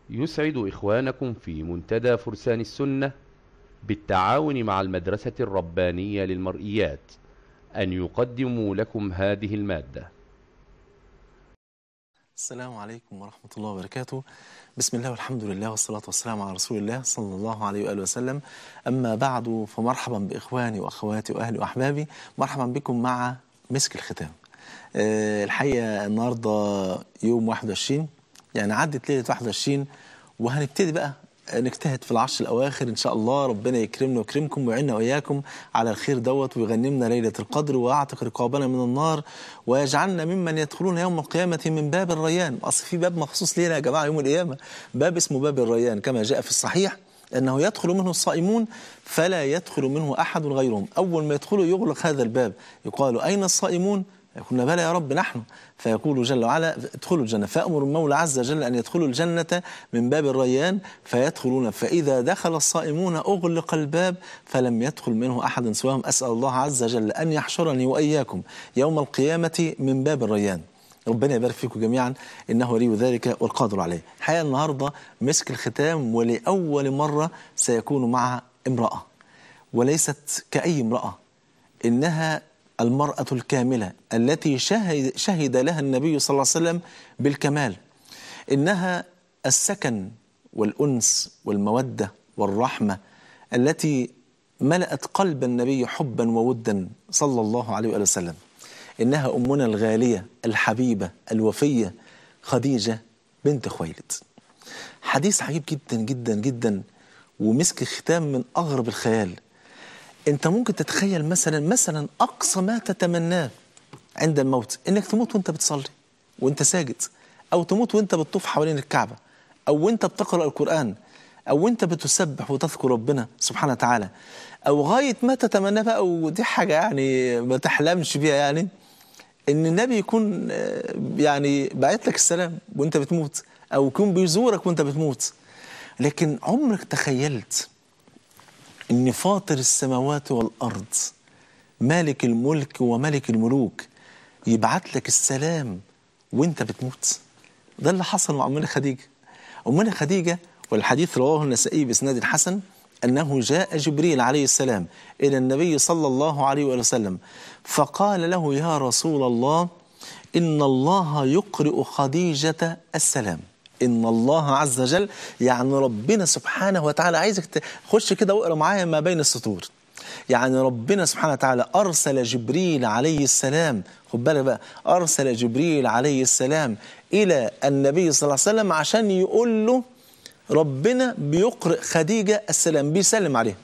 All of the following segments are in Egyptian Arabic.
يسعد إخوانكم في منتدى فرسان السنة بالتعاون مع المدرسة الربانية للمرئيات أن يقدموا لكم هذه المادة السلام عليكم ورحمة الله وبركاته بسم الله والحمد لله والصلاة والسلام على رسول الله صلى الله عليه وآله وسلم أما بعد فمرحبا بإخواني وأخواتي وأهلي وأحبابي مرحبا بكم مع مسك الختام أه الحقيقة النهاردة يوم 21 يعني عدت ليلة 21 وهنبتدي بقى نجتهد في العشر الأواخر إن شاء الله ربنا يكرمنا ويكرمكم ويعيننا وإياكم على الخير دوت ويغنمنا ليلة القدر ويعتق رقابنا من النار ويجعلنا ممن يدخلون يوم القيامة من باب الريان أصل في باب مخصوص لينا يا جماعة يوم القيامة باب اسمه باب الريان كما جاء في الصحيح أنه يدخل منه الصائمون فلا يدخل منه أحد غيرهم أول ما يدخلوا يغلق هذا الباب يقال أين الصائمون يقولون بلى يا رب نحن فيقول جل وعلا ادخلوا الجنة فأمر المولى عز وجل أن يدخلوا الجنة من باب الريان فيدخلون فإذا دخل الصائمون أغلق الباب فلم يدخل منه أحد سواهم أسأل الله عز وجل أن يحشرني وإياكم يوم القيامة من باب الريان ربنا يبارك فيكم جميعا إنه ولي ذلك والقادر عليه الحقيقة النهاردة مسك الختام ولأول مرة سيكون مع امرأة وليست كأي امرأة إنها المرأة الكاملة التي شهد, شهد لها النبي صلى الله عليه وسلم بالكمال إنها السكن والأنس والمودة والرحمة التي ملأت قلب النبي حبا وودا صلى الله عليه وآله وسلم إنها أمنا الغالية الحبيبة الوفية خديجة بنت خويلد حديث عجيب جدا جدا جدا ومسك ختام من أغرب الخيال انت ممكن تتخيل مثلا مثلا اقصى ما تتمناه عند الموت انك تموت وانت بتصلي وانت ساجد او تموت وانت بتطوف حوالين الكعبه او وانت بتقرا القران او وانت بتسبح وتذكر ربنا سبحانه وتعالى او غايه ما تتمناه بقى ودي حاجه يعني ما تحلمش بيها يعني ان النبي يكون يعني باعت لك السلام وانت بتموت او يكون بيزورك وانت بتموت لكن عمرك تخيلت إن فاطر السماوات والأرض مالك الملك وملك الملوك يبعت لك السلام وانت بتموت ده اللي حصل مع أمنا خديجة أمنا خديجة والحديث رواه النسائي بإسناد حسن أنه جاء جبريل عليه السلام إلى النبي صلى الله عليه وسلم فقال له يا رسول الله إن الله يقرئ خديجة السلام إن الله عز وجل يعني ربنا سبحانه وتعالى عايزك تخش كده واقرا معايا ما بين السطور يعني ربنا سبحانه وتعالى أرسل جبريل عليه السلام خد بالك بقى أرسل جبريل عليه السلام إلى النبي صلى الله عليه وسلم عشان يقول له ربنا بيقرئ خديجة السلام بيسلم عليها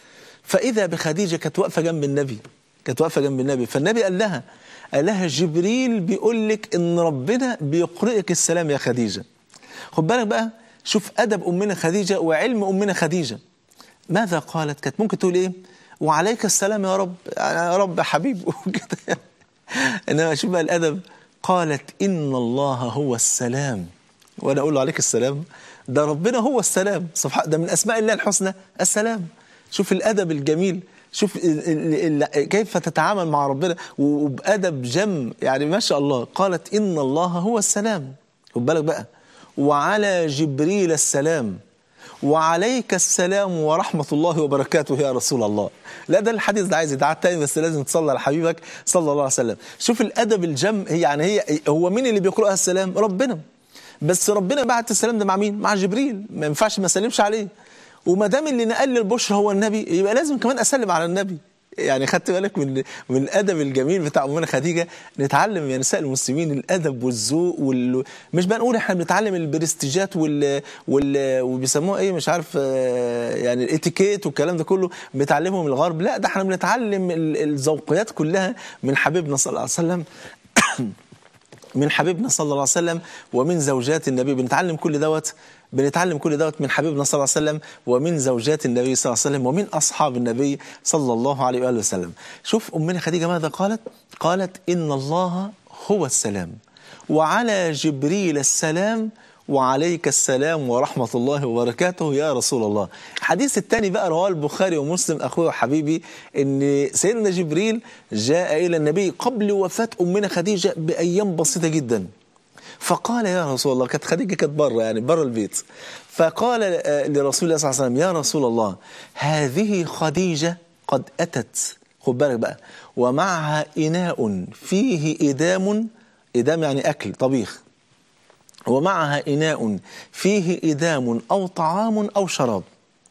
فإذا بخديجة كانت واقفة جنب النبي كانت واقفة جنب النبي فالنبي قال لها قال لها جبريل بيقول لك إن ربنا بيقرئك السلام يا خديجة خد بالك بقى شوف أدب أمنا خديجة وعلم أمنا خديجة ماذا قالت كانت ممكن تقول إيه وعليك السلام يا رب يا رب حبيب وكده إنما شوف بقى الأدب قالت إن الله هو السلام وأنا أقول له عليك السلام ده ربنا هو السلام سبحان ده من أسماء الله الحسنى السلام شوف الأدب الجميل شوف ال ال كيف تتعامل مع ربنا وبأدب جم يعني ما شاء الله قالت إن الله هو السلام خد بالك بقى وعلى جبريل السلام وعليك السلام ورحمة الله وبركاته يا رسول الله لا ده الحديث ده عايز يتعاد تاني بس لازم تصلي على حبيبك صلى الله عليه وسلم شوف الأدب الجم هي يعني هي هو مين اللي بيقرأها السلام ربنا بس ربنا بعت السلام ده مع مين مع جبريل ما ينفعش ما اسلمش عليه وما دام اللي نقل لي البشرى هو النبي يبقى لازم كمان اسلم على النبي يعني خدت بالك من من الادب الجميل بتاع امنا خديجه نتعلم يا نساء المسلمين الادب والذوق وال مش بنقول احنا بنتعلم البرستيجات وال وال وبيسموها ايه مش عارف يعني الاتيكيت والكلام ده كله بنتعلمه من الغرب لا ده احنا بنتعلم الذوقيات كلها من حبيبنا صلى الله عليه وسلم من حبيبنا صلى الله عليه وسلم ومن زوجات النبي بنتعلم كل دوت بنتعلم كل دوت من حبيبنا صلى الله عليه وسلم ومن زوجات النبي صلى الله عليه وسلم ومن أصحاب النبي صلى الله عليه وآله وسلم شوف أمنا خديجة ماذا قالت قالت إن الله هو السلام وعلى جبريل السلام وعليك السلام ورحمة الله وبركاته يا رسول الله الحديث الثاني بقى رواه البخاري ومسلم أخوي وحبيبي أن سيدنا جبريل جاء إلى النبي قبل وفاة أمنا خديجة بأيام بسيطة جدا فقال يا رسول الله كانت خديجة كانت بره يعني بره البيت فقال آه، لرسول الله صلى الله عليه وسلم يا رسول الله هذه خديجة قد أتت خد بالك بقى ومعها إناء فيه إدام إدام يعني أكل طبيخ ومعها إناء فيه إدام أو طعام أو شراب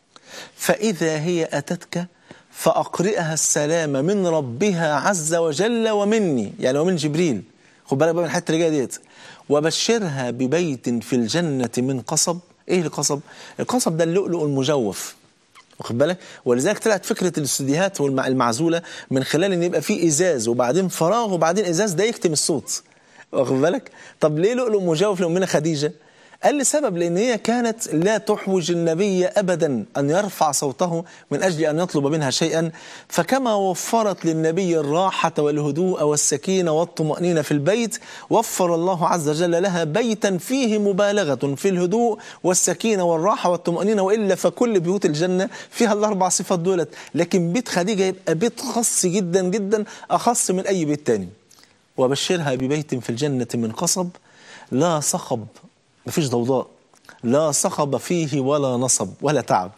فإذا هي أتتك فأقرئها السلام من ربها عز وجل ومني يعني ومن جبريل خد بالك بقى من الحته اللي جايه ديت وبشرها ببيت في الجنة من قصب ايه القصب؟ القصب ده اللؤلؤ المجوف واخد بالك ولذلك طلعت فكره الاستديوهات والمعزوله من خلال ان يبقى في ازاز وبعدين فراغ وبعدين ازاز ده يكتم الصوت واخد بالك طب ليه لؤلؤ مجوف لامنا خديجه قال لسبب لان هي كانت لا تحوج النبي ابدا ان يرفع صوته من اجل ان يطلب منها شيئا فكما وفرت للنبي الراحه والهدوء والسكينه والطمانينه في البيت وفر الله عز وجل لها بيتا فيه مبالغه في الهدوء والسكينه والراحه والطمانينه والا فكل بيوت الجنه فيها الاربع صفات دولت لكن بيت خديجه يبقى بيت خاص جدا جدا اخص من اي بيت تاني وبشرها ببيت في الجنه من قصب لا صخب مفيش ضوضاء لا صخب فيه ولا نصب ولا تعب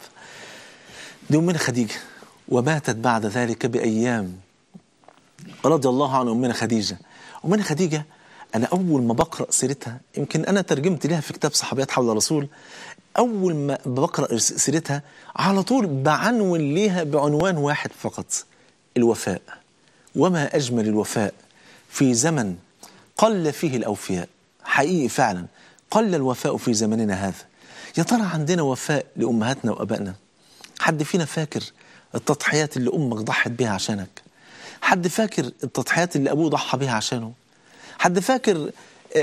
دي أمنا خديجة وماتت بعد ذلك بأيام رضي الله عن أمنا خديجة أمنا خديجة أنا أول ما بقرأ سيرتها يمكن أنا ترجمت لها في كتاب صحابيات حول الرسول أول ما بقرأ سيرتها على طول بعنون ليها بعنوان واحد فقط الوفاء وما أجمل الوفاء في زمن قل فيه الأوفياء حقيقي فعلا قل الوفاء في زمننا هذا يا ترى عندنا وفاء لأمهاتنا وأبائنا حد فينا فاكر التضحيات اللي أمك ضحت بيها عشانك حد فاكر التضحيات اللي أبوه ضحى بيها عشانه حد فاكر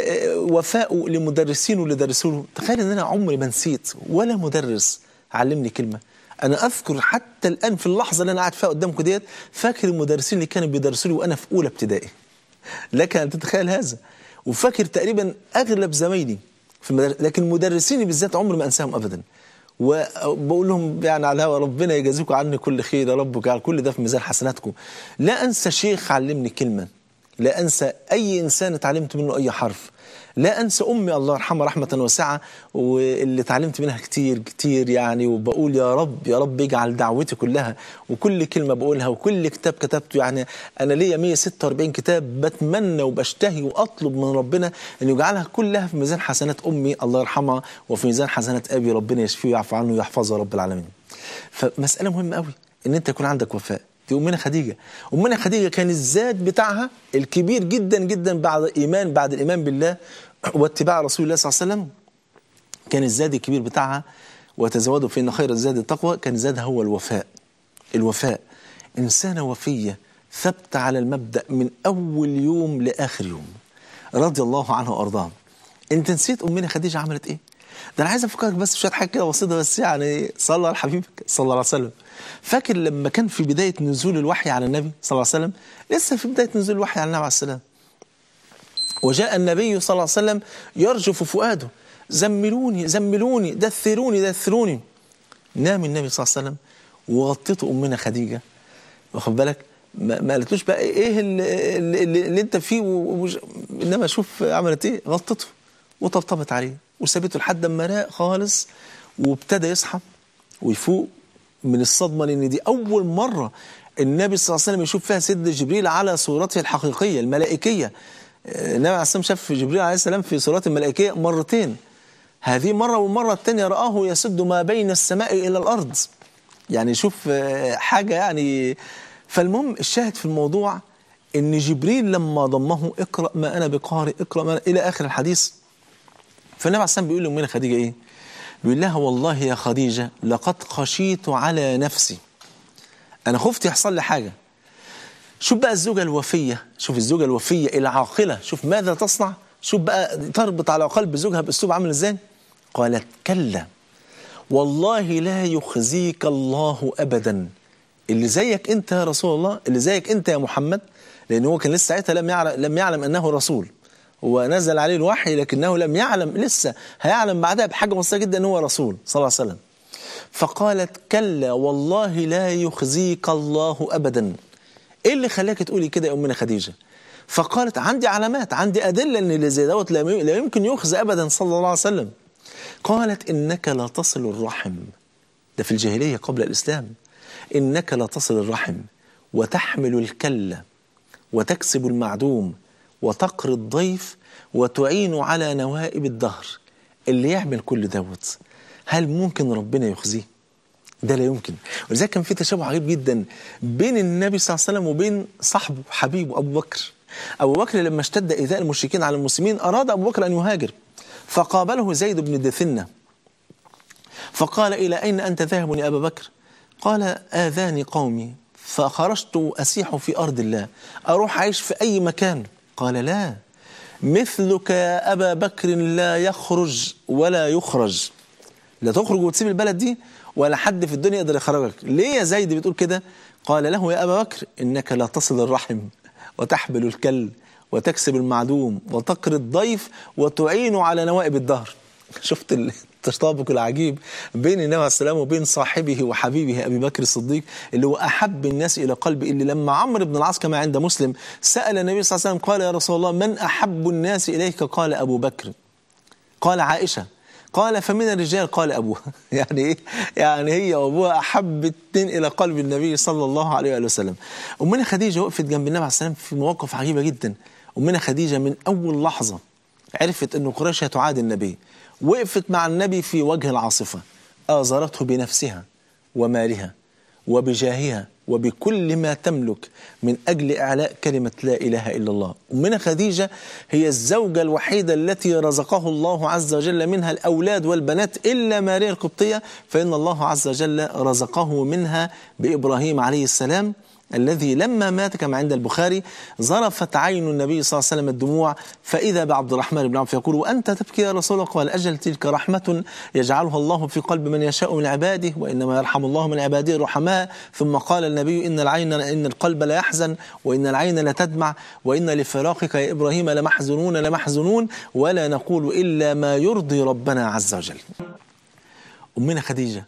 وفاءه لمدرسينه اللي درسوا له تخيل ان انا عمري ما نسيت ولا مدرس علمني كلمه انا اذكر حتى الان في اللحظه اللي انا قاعد فيها قدامكم ديت فاكر المدرسين اللي كانوا بيدرسوا لي وانا في اولى ابتدائي لك ان تتخيل هذا وفاكر تقريبا اغلب زمايلي في المدرسة لكن مدرسيني بالذات عمري ما انساهم ابدا وبقول لهم يعني على الهوا ربنا يجازيكم عني كل خير يا رب وجعل كل ده في ميزان حسناتكم لا انسى شيخ علمني كلمه لا انسى اي انسان اتعلمت منه اي حرف لا انسى امي الله يرحمها رحمه واسعه واللي اتعلمت منها كتير كتير يعني وبقول يا رب يا رب اجعل دعوتي كلها وكل كلمه بقولها وكل كتاب كتبته يعني انا ليا 146 كتاب بتمنى وبشتهي واطلب من ربنا ان يجعلها كلها في ميزان حسنات امي الله يرحمها وفي ميزان حسنات ابي ربنا يشفيه ويعفو عنه ويحفظه رب العالمين. فمساله مهمه قوي ان انت يكون عندك وفاء دي أمنا خديجة أمنا خديجة كان الزاد بتاعها الكبير جدا جدا بعد إيمان بعد الإيمان بالله واتباع رسول الله صلى الله عليه وسلم كان الزاد الكبير بتاعها وتزودوا فإن خير الزاد التقوى كان زادها هو الوفاء الوفاء إنسانة وفية ثبت على المبدأ من أول يوم لآخر يوم رضي الله عنها وأرضاها أنت نسيت أمنا خديجة عملت إيه؟ ده أنا عايز أفكرك بس شوية حاجة كده بسيطة بس يعني صلى على حبيبك صلى الله عليه وسلم فاكر لما كان في بداية نزول الوحي على النبي صلى الله عليه وسلم لسه في بداية نزول الوحي على النبي عليه السلام وجاء النبي صلى الله عليه وسلم يرجف فؤاده زملوني زملوني دثروني دثروني نام النبي صلى الله عليه وسلم وغطته أمنا خديجة واخد بالك ما قالتلوش بقى ايه اللي, اللي, اللي انت فيه وج... انما شوف عملت ايه غطته وطبطبت عليه وسابته لحد ما راق خالص وابتدى يصحى ويفوق من الصدمه لان دي اول مره النبي صلى الله عليه وسلم يشوف فيها سيدنا جبريل على صورته الحقيقيه الملائكيه النبي عليه السلام شاف جبريل عليه السلام في صورته الملائكيه مرتين هذه مره والمره الثانيه راه يسد ما بين السماء الى الارض يعني شوف حاجه يعني فالمهم الشاهد في الموضوع ان جبريل لما ضمه اقرا ما انا بقارئ اقرا ما أنا الى اخر الحديث فالنبي عليه السلام بيقول لامنا خديجه ايه؟ بيقول لها والله يا خديجه لقد خشيت على نفسي انا خفت يحصل لي حاجه شوف بقى الزوجه الوفيه شوف الزوجه الوفيه العاقله شوف ماذا تصنع شوف بقى تربط على قلب زوجها باسلوب عامل ازاي قالت كلا والله لا يخزيك الله ابدا اللي زيك انت يا رسول الله اللي زيك انت يا محمد لان هو كان لسه ساعتها لم يعلم لم يعلم انه رسول ونزل عليه الوحي لكنه لم يعلم لسه هيعلم بعدها بحاجه بسيطه جدا ان هو رسول صلى الله عليه وسلم فقالت كلا والله لا يخزيك الله ابدا ايه اللي خلاك تقولي كده يا امنا خديجه فقالت عندي علامات عندي أدلة أن اللي زي دوت لا يمكن يخزى أبدا صلى الله عليه وسلم قالت إنك لا تصل الرحم ده في الجاهلية قبل الإسلام إنك لا تصل الرحم وتحمل الكلة وتكسب المعدوم وتقري الضيف وتعين على نوائب الدهر اللي يعمل كل دوت هل ممكن ربنا يخزيه ده لا يمكن ولذلك كان في تشابه عجيب جدا بين النبي صلى الله عليه وسلم وبين صاحبه حبيبه ابو بكر ابو بكر لما اشتد ايذاء المشركين على المسلمين اراد ابو بكر ان يهاجر فقابله زيد بن دثنه فقال الى اين انت ذاهب يا ابا بكر قال اذاني قومي فخرجت اسيح في ارض الله اروح اعيش في اي مكان قال لا مثلك يا ابا بكر لا يخرج ولا يخرج لا تخرج وتسيب البلد دي ولا حد في الدنيا يقدر يخرجك ليه يا زيد بتقول كده قال له يا أبا بكر إنك لا تصل الرحم وتحبل الكل وتكسب المعدوم وتقري الضيف وتعين على نوائب الدهر شفت التطابق العجيب بين النبي عليه السلام وبين صاحبه وحبيبه ابي بكر الصديق اللي هو احب الناس الى قلبه اللي لما عمرو بن العاص كما عند مسلم سال النبي صلى الله عليه وسلم قال يا رسول الله من احب الناس اليك قال ابو بكر قال عائشه قال فمن الرجال قال أبوها يعني إيه؟ يعني هي وأبوها أحب الاثنين إلى قلب النبي صلى الله عليه وآله وسلم أمنا خديجة وقفت جنب النبي عليه السلام في مواقف عجيبة جدا أمنا خديجة من أول لحظة عرفت أن قريش تعادي النبي وقفت مع النبي في وجه العاصفة آزرته بنفسها ومالها وبجاهها وبكل ما تملك من أجل إعلاء كلمة لا إله إلا الله أمنا خديجة هي الزوجة الوحيدة التي رزقه الله عز وجل منها الأولاد والبنات إلا ماريا القبطية فإن الله عز وجل رزقه منها بإبراهيم عليه السلام الذي لما مات كما عند البخاري ظرفت عين النبي صلى الله عليه وسلم الدموع فإذا بعبد الرحمن بن عوف يقول وأنت تبكي يا رسول الله قال أجل تلك رحمة يجعلها الله في قلب من يشاء من عباده وإنما يرحم الله من عباده الرحماء ثم قال النبي إن العين إن القلب لا يحزن وإن العين لا تدمع وإن لفراقك يا إبراهيم لمحزنون لمحزنون ولا نقول إلا ما يرضي ربنا عز وجل أمنا خديجة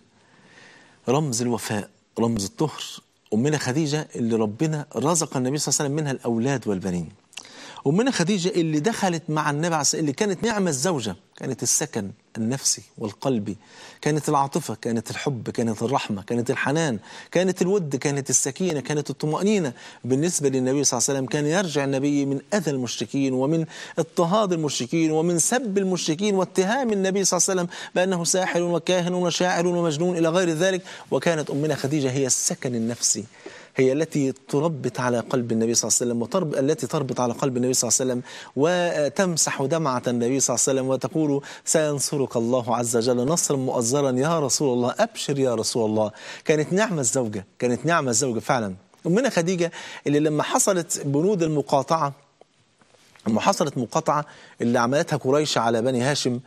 رمز الوفاء رمز الطهر أمنا خديجة اللي ربنا رزق النبي صلى الله عليه وسلم منها الأولاد والبنين أمنا خديجة اللي دخلت مع النبي عليه اللي كانت نعمة الزوجة كانت السكن النفسي والقلبي كانت العاطفة كانت الحب كانت الرحمة كانت الحنان كانت الود كانت السكينة كانت الطمأنينة بالنسبة للنبي صلى الله عليه وسلم كان يرجع النبي من أذى المشركين ومن اضطهاد المشركين ومن سب المشركين واتهام النبي صلى الله عليه وسلم بأنه ساحر وكاهن وشاعر ومجنون إلى غير ذلك وكانت أمنا خديجة هي السكن النفسي هي التي تربط على قلب النبي صلى الله عليه وسلم وترب التي تربط على قلب النبي صلى الله عليه وسلم وتمسح دمعة النبي صلى الله عليه وسلم وتقول سينصرك الله عز وجل نصرا مؤزرا يا رسول الله أبشر يا رسول الله كانت نعمة الزوجة كانت نعمة الزوجة فعلا أمنا خديجة اللي لما حصلت بنود المقاطعة لما حصلت مقاطعة اللي عملتها قريش على بني هاشم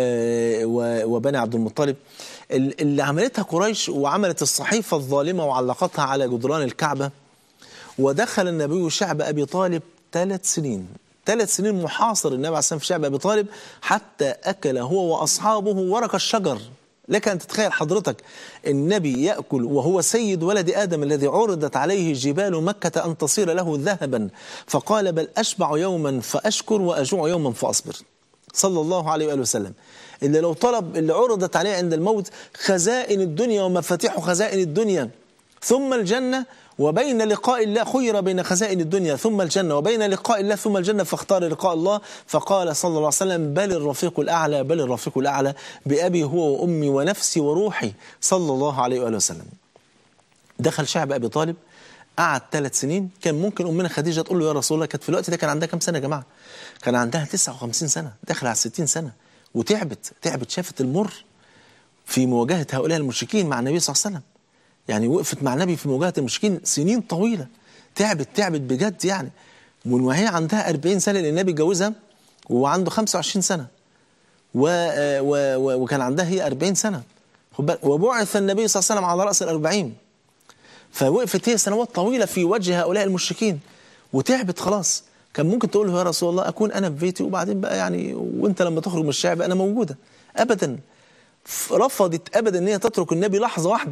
وبني عبد المطلب اللي عملتها قريش وعملت الصحيفة الظالمة وعلقتها على جدران الكعبة ودخل النبي شعب أبي طالب ثلاث سنين ثلاث سنين محاصر النبي عليه السلام في شعب أبي طالب حتى أكل هو وأصحابه ورق الشجر لك أن تتخيل حضرتك النبي يأكل وهو سيد ولد آدم الذي عرضت عليه جبال مكة أن تصير له ذهبا فقال بل أشبع يوما فأشكر وأجوع يوما فأصبر صلى الله عليه وآله وسلم اللي لو طلب اللي عرضت عليه عند الموت خزائن الدنيا ومفاتيح خزائن الدنيا ثم الجنة وبين لقاء الله خير بين خزائن الدنيا ثم الجنة وبين لقاء الله ثم الجنة فاختار لقاء الله فقال صلى الله عليه وسلم بل الرفيق الأعلى بل الرفيق الأعلى بأبي هو وأمي ونفسي وروحي صلى الله عليه وآله وسلم دخل شعب أبي طالب قعد ثلاث سنين كان ممكن أمنا خديجة تقول له يا رسول الله كانت في الوقت ده كان عندها كام سنة يا جماعة كان عندها 59 سنة داخل على 60 سنة وتعبت تعبت شافت المر في مواجهة هؤلاء المشركين مع النبي صلى الله عليه وسلم يعني وقفت مع النبي في مواجهة المشركين سنين طويلة تعبت تعبت بجد يعني من وهي عندها 40 سنة لأن النبي اتجوزها وهو عنده 25 سنة و و و وكان عندها هي 40 سنة وبعث النبي صلى الله عليه وسلم على رأس الأربعين فوقفت هي سنوات طويلة في وجه هؤلاء المشركين وتعبت خلاص كان ممكن تقول له يا رسول الله أكون أنا في بيتي وبعدين بقى يعني وأنت لما تخرج من الشعب أنا موجودة أبدا رفضت أبدا أن هي تترك النبي لحظة واحدة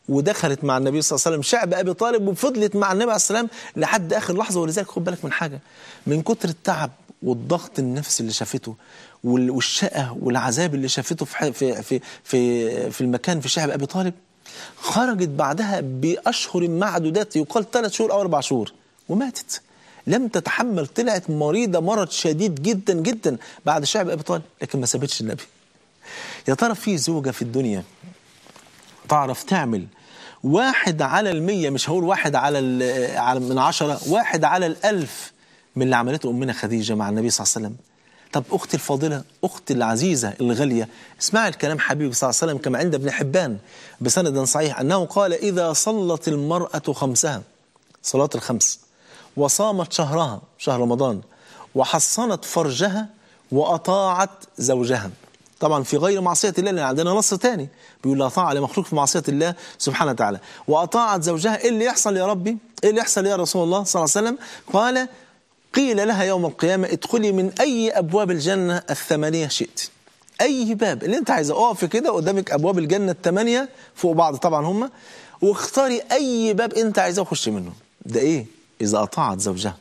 ودخلت مع النبي صلى الله عليه وسلم شعب ابي طالب وفضلت مع النبي عليه السلام لحد اخر لحظه ولذلك خد بالك من حاجه من كتر التعب والضغط النفسي اللي شافته وال- والشقه والعذاب اللي شافته في ح- في في في, في المكان في شعب ابي طالب خرجت بعدها باشهر معدودات يقال ثلاث شهور او اربع شهور وماتت لم تتحمل طلعت مريضه مرض شديد جدا جدا بعد شعب ابي طالب لكن ما سابتش النبي يا ترى في زوجه في الدنيا تعرف تعمل واحد على المية مش هقول واحد على, ال- على من عشرة واحد على الألف من اللي عملته أمنا خديجة مع النبي صلى الله عليه وسلم طب أختي الفاضلة أختي العزيزة الغالية اسمعي الكلام حبيبي صلى الله عليه وسلم كما عند ابن حبان بسند صحيح أنه قال إذا صلت المرأة خمسها صلاة الخمس وصامت شهرها شهر رمضان وحصنت فرجها وأطاعت زوجها طبعا في غير معصية الله لأن عندنا نص تاني بيقول لا طاعة لمخلوق في معصية الله سبحانه وتعالى وأطاعت زوجها إيه اللي يحصل يا ربي إيه اللي يحصل يا رسول الله صلى الله عليه وسلم قال قيل لها يوم القيامة ادخلي من أي أبواب الجنة الثمانية شئت أي باب اللي أنت عايزة أقف كده قدامك أبواب الجنة الثمانية فوق بعض طبعا هم واختاري أي باب أنت عايزاه وخش منه ده إيه إذا أطاعت زوجها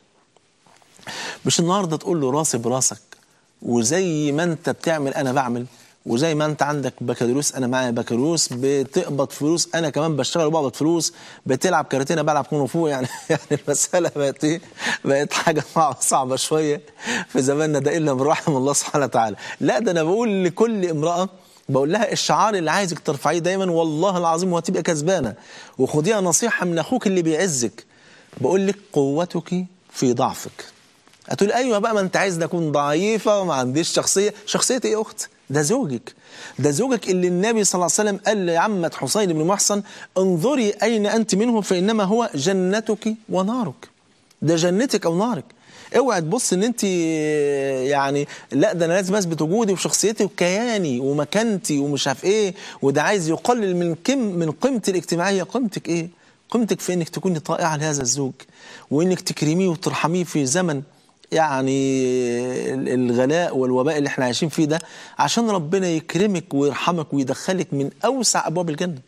مش النهارده تقول له راسي براسك وزي ما انت بتعمل انا بعمل وزي ما انت عندك بكالوريوس انا معايا بكالوريوس بتقبض فلوس انا كمان بشتغل وبقبض فلوس بتلعب كاراتيه انا بلعب كونغ فو يعني يعني المساله بقت ايه بقت حاجه صعبه شويه في زماننا ده الا من رحم الله سبحانه وتعالى لا ده انا بقول لكل امراه بقول لها الشعار اللي عايزك ترفعيه دايما والله العظيم وهتبقى كسبانه وخديها نصيحه من اخوك اللي بيعزك بقول لك قوتك في ضعفك هتقول ايوه بقى ما انت عايز اكون ضعيفه وما عنديش شخصيه شخصيتي ايه يا اخت ده زوجك ده زوجك اللي النبي صلى الله عليه وسلم قال لعمة حسين بن محصن انظري اين انت منه فانما هو جنتك ونارك ده جنتك او نارك اوعى تبص ان انت يعني لا ده انا لازم اثبت وجودي وشخصيتي وكياني ومكانتي ومش عارف ايه وده عايز يقلل من كم من قيمتي الاجتماعيه قيمتك ايه قيمتك في انك تكوني طائعه لهذا الزوج وانك تكرميه وترحميه في زمن يعني الغلاء والوباء اللي احنا عايشين فيه ده عشان ربنا يكرمك ويرحمك ويدخلك من اوسع ابواب الجنه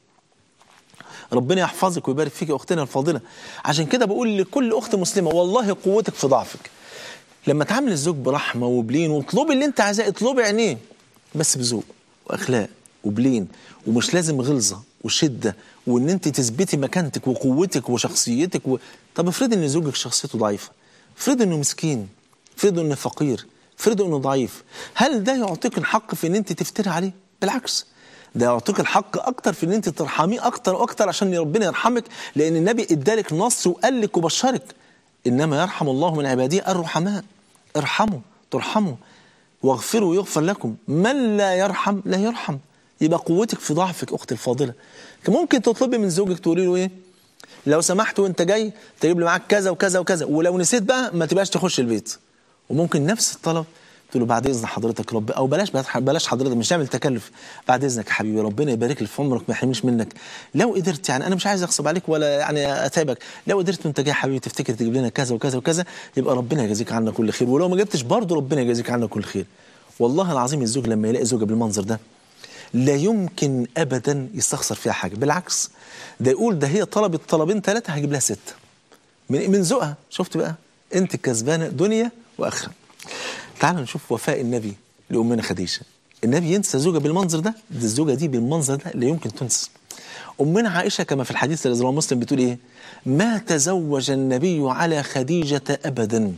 ربنا يحفظك ويبارك فيك يا اختنا الفاضله عشان كده بقول لكل اخت مسلمه والله قوتك في ضعفك لما تعامل الزوج برحمه وبلين واطلبي اللي انت عايزاه اطلبي عينيه بس بذوق واخلاق وبلين ومش لازم غلظه وشده وان انت تثبتي مكانتك وقوتك وشخصيتك و... طب افرضي ان زوجك شخصيته ضعيفه افرضي انه مسكين افرضي انه فقير افرضي انه ضعيف هل ده يعطيك الحق في ان انت تفتري عليه بالعكس ده يعطيك الحق اكتر في ان انت ترحميه اكتر واكتر عشان ربنا يرحمك لان النبي ادالك نص وقال لك وبشرك انما يرحم الله من عباده الرحماء ارحموا ترحموا واغفروا يغفر لكم من لا يرحم لا يرحم يبقى قوتك في ضعفك اختي الفاضله ممكن تطلبي من زوجك تقولي له ايه لو سمحت وانت جاي تجيب لي معاك كذا وكذا وكذا ولو نسيت بقى ما تبقاش تخش البيت وممكن نفس الطلب تقول له بعد اذن حضرتك رب او بلاش بلاش حضرتك مش نعمل تكلف بعد اذنك يا حبيبي ربنا يبارك لي في عمرك ما يحرمنيش منك لو قدرت يعني انا مش عايز اغصب عليك ولا يعني اتعبك لو قدرت وانت جاي يا حبيبي تفتكر تجيب لنا كذا وكذا وكذا يبقى ربنا يجازيك عنا كل خير ولو ما جبتش برضه ربنا يجازيك عنا كل خير والله العظيم الزوج لما يلاقي زوجه بالمنظر ده لا يمكن ابدا يستخسر فيها حاجه بالعكس ده يقول ده هي طلبت طلبين ثلاثه هجيب لها سته من من ذوقها شفت بقى انت كسبانه دنيا واخره تعالوا نشوف وفاء النبي لامنا خديجه النبي ينسى زوجه بالمنظر ده ده الزوجه دي بالمنظر ده لا يمكن تنسى امنا عائشه كما في الحديث الذي رواه مسلم بتقول ايه ما تزوج النبي على خديجه ابدا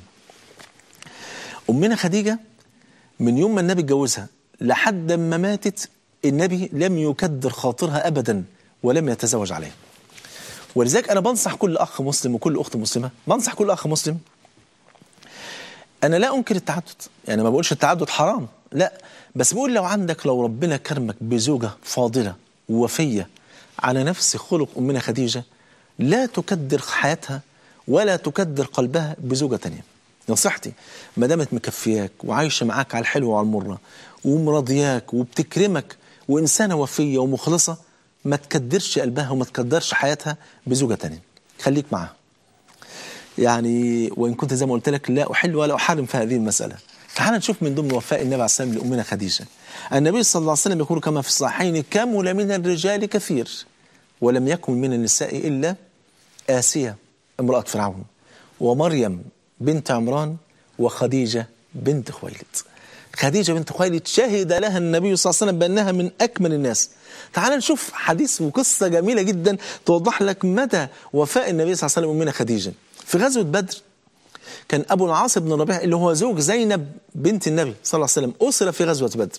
امنا خديجه من يوم ما النبي اتجوزها لحد ما ماتت النبي لم يكدر خاطرها ابدا ولم يتزوج عليها ولذلك انا بنصح كل اخ مسلم وكل اخت مسلمه بنصح كل اخ مسلم انا لا انكر التعدد يعني ما بقولش التعدد حرام لا بس بقول لو عندك لو ربنا كرمك بزوجه فاضله ووفيه على نفس خلق امنا خديجه لا تكدر حياتها ولا تكدر قلبها بزوجه تانية نصيحتي ما دامت مكفياك وعايشه معاك على الحلوه وعلى المره ومراضياك وبتكرمك وانسانه وفيه ومخلصه ما تكدرش قلبها وما تكدرش حياتها بزوجه تانية خليك معاها يعني وان كنت زي ما قلت لك لا احل ولا احرم في هذه المساله تعال نشوف من ضمن وفاء النبي عليه الصلاه والسلام لامنا خديجه النبي صلى الله عليه وسلم يقول كما في الصحيحين كمل من الرجال كثير ولم يكن من النساء إلا آسية امرأة فرعون ومريم بنت عمران وخديجة بنت خويلد خديجة بنت خويلد شهد لها النبي صلى الله عليه وسلم بأنها من أكمل الناس تعال نشوف حديث وقصة جميلة جدا توضح لك مدى وفاء النبي صلى الله عليه وسلم أمنا خديجة في غزوة بدر كان أبو العاص بن ربيع اللي هو زوج زينب بنت النبي صلى الله عليه وسلم أسر في غزوة بدر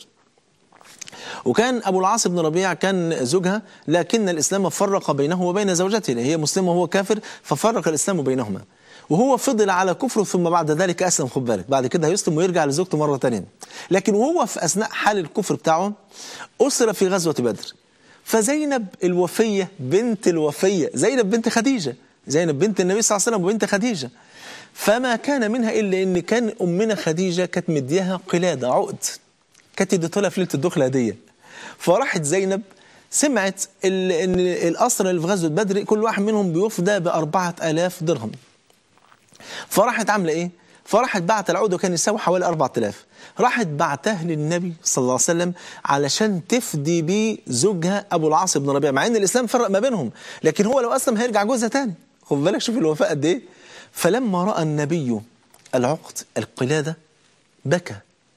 وكان أبو العاص بن ربيع كان زوجها لكن الإسلام فرق بينه وبين زوجته هي مسلمة وهو كافر ففرق الإسلام بينهما وهو فضل على كفره ثم بعد ذلك أسلم خد بالك بعد كده هيسلم ويرجع لزوجته مرة تانية لكن وهو في أثناء حال الكفر بتاعه أسر في غزوة بدر فزينب الوفية بنت الوفية زينب بنت خديجة زينب بنت النبي صلى الله عليه وسلم وبنت خديجة فما كان منها إلا إن كان أمنا خديجة كانت مديها قلادة عقد كانت اديتها في ليلة الدخلة هدية فراحت زينب سمعت ال- ان الاسرى اللي في غزوه بدر كل واحد منهم بيفدى بأربعة آلاف درهم فراحت عامله ايه فراحت بعت العقد وكان يساوي حوالي 4000 راحت بعتها للنبي صلى الله عليه وسلم علشان تفدي بيه زوجها ابو العاص بن ربيعه مع ان الاسلام فرق ما بينهم لكن هو لو اسلم هيرجع جوزها تاني خد بالك شوف الوفاء قد ايه فلما راى النبي العقد القلاده بكى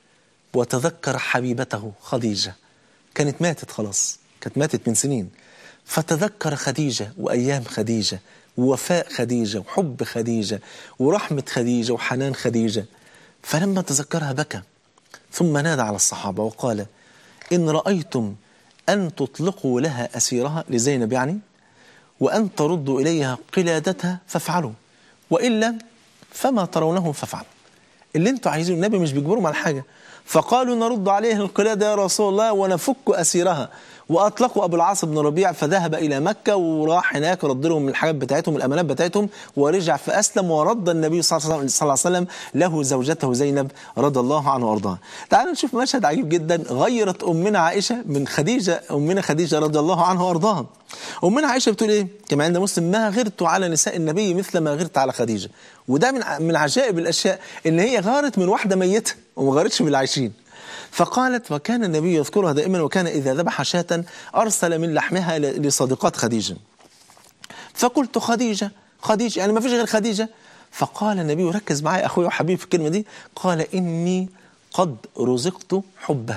وتذكر حبيبته خديجة كانت ماتت خلاص كانت ماتت من سنين فتذكر خديجة وأيام خديجة ووفاء خديجة وحب خديجة ورحمة خديجة وحنان خديجة فلما تذكرها بكى ثم نادى على الصحابة وقال إن رأيتم أن تطلقوا لها أسيرها لزينب يعني وأن تردوا إليها قلادتها فافعلوا وإلا فما ترونه فافعلوا اللي انتوا عايزينه النبي مش بيجبرهم على حاجة فقالوا نرد عليه القلادة يا رسول الله ونفك أسيرها وأطلقوا أبو العاص بن ربيع فذهب إلى مكة وراح هناك رد لهم الحاجات بتاعتهم الأمانات بتاعتهم ورجع فأسلم ورد النبي صلى الله عليه وسلم له زوجته زينب رضي الله عنه وأرضاها تعالوا نشوف مشهد عجيب جدا غيرت أمنا عائشة من خديجة أمنا خديجة رضي الله عنها وأرضاها أمنا عائشة بتقول إيه كما عند مسلم ما غرت على نساء النبي مثل ما غرت على خديجة وده من من عجائب الأشياء إن هي غارت من واحدة ميتة وما غارتش من العايشين فقالت وكان النبي يذكرها دائما وكان إذا ذبح شاة أرسل من لحمها لصديقات خديجة فقلت خديجة خديجة يعني ما فيش غير خديجة فقال النبي ركز معي أخوي وحبيبي في الكلمة دي قال إني قد رزقت حبها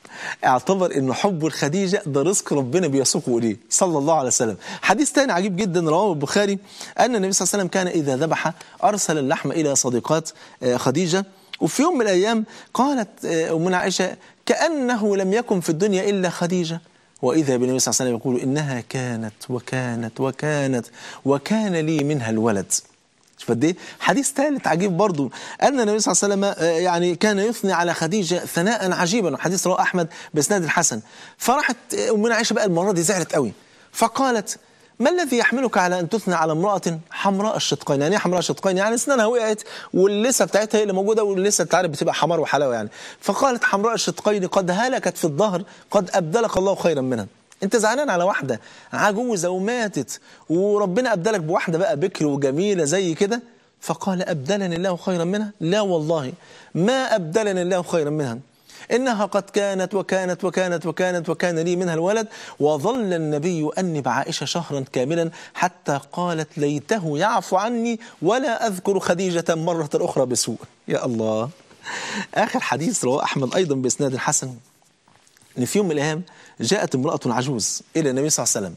اعتبر ان حب الخديجة ده رزق ربنا بيسوقه اليه صلى الله عليه وسلم حديث تاني عجيب جدا رواه البخاري ان النبي صلى الله عليه وسلم كان اذا ذبح ارسل اللحم الى صديقات خديجة وفي يوم من الايام قالت امنا عائشة كانه لم يكن في الدنيا الا خديجة واذا بالنبي صلى الله عليه وسلم يقول انها كانت وكانت وكانت وكان لي منها الولد شوف قد ايه حديث ثالث عجيب برضو ان النبي صلى الله عليه وسلم يعني كان يثني على خديجه ثناء عجيبا حديث رواه احمد باسناد الحسن فراحت امنا عائشه بقى المره دي زعلت قوي فقالت ما الذي يحملك على ان تثني على امراه حمراء الشدقين يعني ايه حمراء الشدقين يعني اسنانها وقعت واللسه بتاعتها هي اللي موجوده واللسه انت عارف بتبقى حمار وحلاوه يعني فقالت حمراء الشدقين قد هلكت في الظهر قد ابدلك الله خيرا منها انت زعلان على واحده عجوزه وماتت وربنا ابدلك بواحده بقى بكر وجميله زي كده فقال ابدلني الله خيرا منها لا والله ما ابدلني الله خيرا منها انها قد كانت وكانت وكانت وكانت وكان لي منها الولد وظل النبي يؤنب عائشه شهرا كاملا حتى قالت ليته يعفو عني ولا اذكر خديجه مره اخرى بسوء يا الله اخر حديث رواه احمد ايضا باسناد حسن ان في يوم من الايام جاءت امرأة عجوز إلى النبي صلى الله عليه وسلم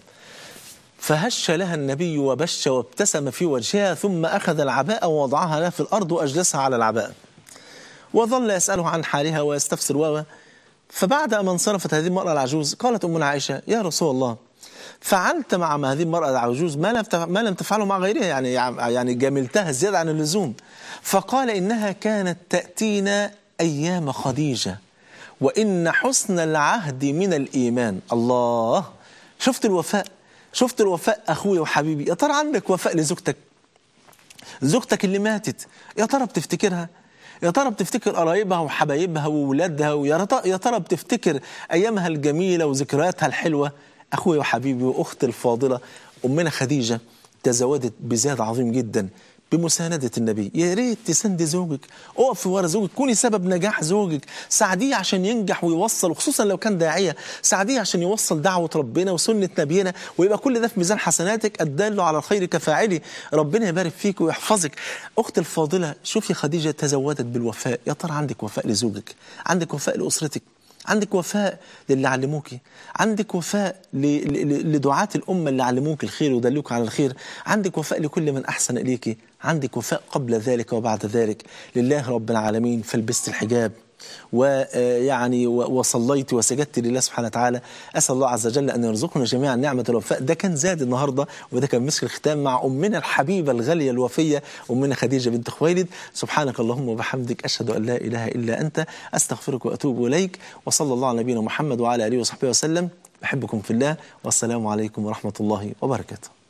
فهش لها النبي وبش وابتسم في وجهها ثم أخذ العباءة ووضعها لها في الأرض وأجلسها على العباءة وظل يسأله عن حالها ويستفسر و فبعد أن انصرفت هذه المرأة العجوز قالت أمنا عائشة يا رسول الله فعلت مع هذه المرأة العجوز ما لم ما لم تفعله مع غيرها يعني يعني جاملتها زيادة عن اللزوم فقال إنها كانت تأتينا أيام خديجة وإن حسن العهد من الإيمان الله شفت الوفاء شفت الوفاء أخوي وحبيبي يا ترى عندك وفاء لزوجتك زوجتك اللي ماتت يا ترى بتفتكرها يا ترى بتفتكر قرايبها وحبايبها وولادها ويا يا ترى بتفتكر أيامها الجميلة وذكرياتها الحلوة أخوي وحبيبي وأختي الفاضلة أمنا خديجة تزودت بزاد عظيم جدا بمساندة النبي يا ريت تسندي زوجك اقفي ورا زوجك كوني سبب نجاح زوجك ساعديه عشان ينجح ويوصل وخصوصا لو كان داعية ساعديه عشان يوصل دعوة ربنا وسنة نبينا ويبقى كل ده في ميزان حسناتك الدال على الخير كفاعله ربنا يبارك فيك ويحفظك أخت الفاضلة شوفي خديجة تزودت بالوفاء يا ترى عندك وفاء لزوجك عندك وفاء لأسرتك عندك وفاء للي علموكي عندك وفاء ل- ل- لدعاة الأمة اللي علموك الخير ودلوك على الخير عندك وفاء لكل من أحسن إليك عندك وفاء قبل ذلك وبعد ذلك لله رب العالمين فلبست الحجاب ويعني وصليت وسجدت لله سبحانه وتعالى اسال الله عز وجل ان يرزقنا جميعا نعمه الوفاء ده كان زاد النهارده وده كان مسك الختام مع امنا الحبيبه الغاليه الوفيه امنا خديجه بنت خويلد سبحانك اللهم وبحمدك اشهد ان لا اله الا انت استغفرك واتوب اليك وصلى الله على نبينا محمد وعلى اله وصحبه وسلم بحبكم في الله والسلام عليكم ورحمه الله وبركاته